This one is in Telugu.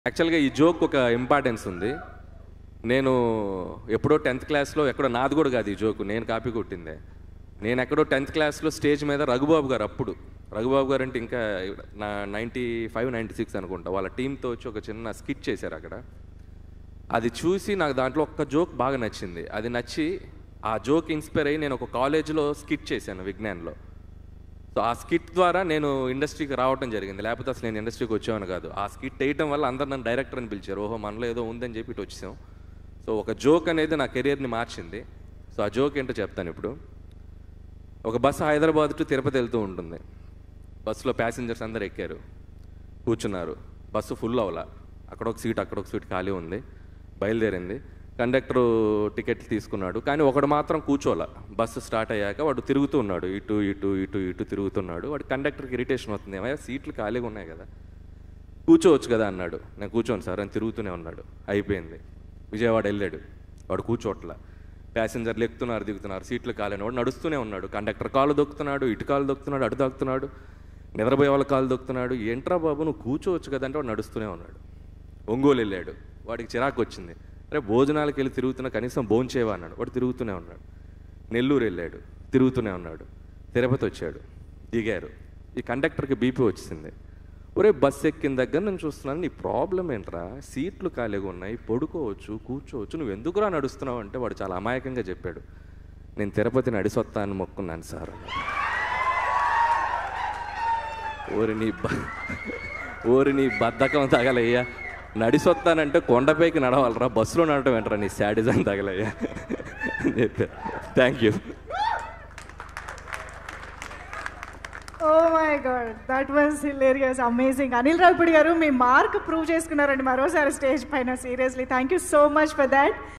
యాక్చువల్గా ఈ జోక్ ఒక ఇంపార్టెన్స్ ఉంది నేను ఎప్పుడో టెన్త్ క్లాస్లో ఎక్కడో నాది కూడా కాదు ఈ జోక్ నేను కాపీ కొట్టిందే నేను ఎక్కడో టెన్త్ క్లాస్లో స్టేజ్ మీద రఘుబాబు గారు అప్పుడు రఘుబాబు గారు అంటే ఇంకా నా నైంటీ ఫైవ్ నైంటీ సిక్స్ అనుకుంటా వాళ్ళ టీంతో వచ్చి ఒక చిన్న స్కిట్ చేశారు అక్కడ అది చూసి నాకు దాంట్లో ఒక్క జోక్ బాగా నచ్చింది అది నచ్చి ఆ జోక్ ఇన్స్పైర్ అయ్యి నేను ఒక కాలేజీలో స్కిట్ చేశాను విజ్ఞాన్లో సో ఆ స్కిట్ ద్వారా నేను ఇండస్ట్రీకి రావడం జరిగింది లేకపోతే అసలు నేను ఇండస్ట్రీకి వచ్చామని కాదు ఆ స్కిట్ వేయటం వల్ల అందరు నన్ను డైరెక్టర్ అని పిలిచారు ఓహో మనలో ఏదో ఉందని చెప్పి ఇటు వచ్చాం సో ఒక జోక్ అనేది నా కెరియర్ని మార్చింది సో ఆ జోక్ ఏంటో చెప్తాను ఇప్పుడు ఒక బస్సు హైదరాబాద్ టు తిరుపతి వెళ్తూ ఉంటుంది బస్సులో ప్యాసింజర్స్ అందరు ఎక్కారు కూర్చున్నారు బస్సు ఫుల్ అవలా అక్కడ ఒక సీట్ అక్కడ ఒక సీట్ ఖాళీ ఉంది బయలుదేరింది కండక్టర్ టికెట్లు తీసుకున్నాడు కానీ ఒకడు మాత్రం కూర్చోలే బస్సు స్టార్ట్ అయ్యాక వాడు తిరుగుతూ ఉన్నాడు ఇటు ఇటు ఇటు ఇటు తిరుగుతున్నాడు వాడు కండక్టర్కి ఇరిటేషన్ అవుతుంది ఏమయ్యా సీట్లు ఖాళీగా ఉన్నాయి కదా కూర్చోవచ్చు కదా అన్నాడు నేను కూర్చోను సార్ అని తిరుగుతూనే ఉన్నాడు అయిపోయింది విజయవాడ వెళ్ళాడు వాడు కూర్చోట్ల ప్యాసింజర్లు ఎక్కుతున్నారు దిగుతున్నారు సీట్లు కాలేని వాడు నడుస్తూనే ఉన్నాడు కండక్టర్ కాలు దొక్కుతున్నాడు ఇటు కాలు దొక్కుతున్నాడు అటు దొక్కుతున్నాడు నిద్రపోయే వాళ్ళ కాలు దొక్కుతున్నాడు ఏంట్రా బాబు నువ్వు కూర్చోవచ్చు కదా అంటే వాడు నడుస్తూనే ఉన్నాడు ఒంగోలు వెళ్ళాడు వాడికి చిరాకు వచ్చింది అరే భోజనాలకు వెళ్ళి తిరుగుతున్నా కనీసం భోంచేవా అన్నాడు వాడు తిరుగుతూనే ఉన్నాడు నెల్లూరు వెళ్ళాడు తిరుగుతూనే ఉన్నాడు తిరుపతి వచ్చాడు దిగారు ఈ కండక్టర్కి బీపీ వచ్చింది ఒరే బస్ ఎక్కిన దగ్గర నేను చూస్తున్నాను నీ ప్రాబ్లం ఏంట్రా సీట్లు ఖాళీగా ఉన్నాయి పడుకోవచ్చు కూర్చోవచ్చు నువ్వు ఎందుకురా నడుస్తున్నావు అంటే వాడు చాలా అమాయకంగా చెప్పాడు నేను తిరుపతి నడిసొత్తా అని మొక్కున్నాను సార్ అన్నాడు. ఓరి నీ బ ఓరి నీ బద్ధకం తగలయ్యా నడిసొత్తానంటే కొండపైకి నడవాలరా బస్సులో నడవటం ఏంట్రా నీ శాడిజం తగలయ్యా thank you oh my god that was hilarious amazing Anil Ravipudi garu మీ మార్క్ ప్రూవ్ చేసుకున్నారండి మరోసారి స్టేజ్ పైన seriously thank you so much for that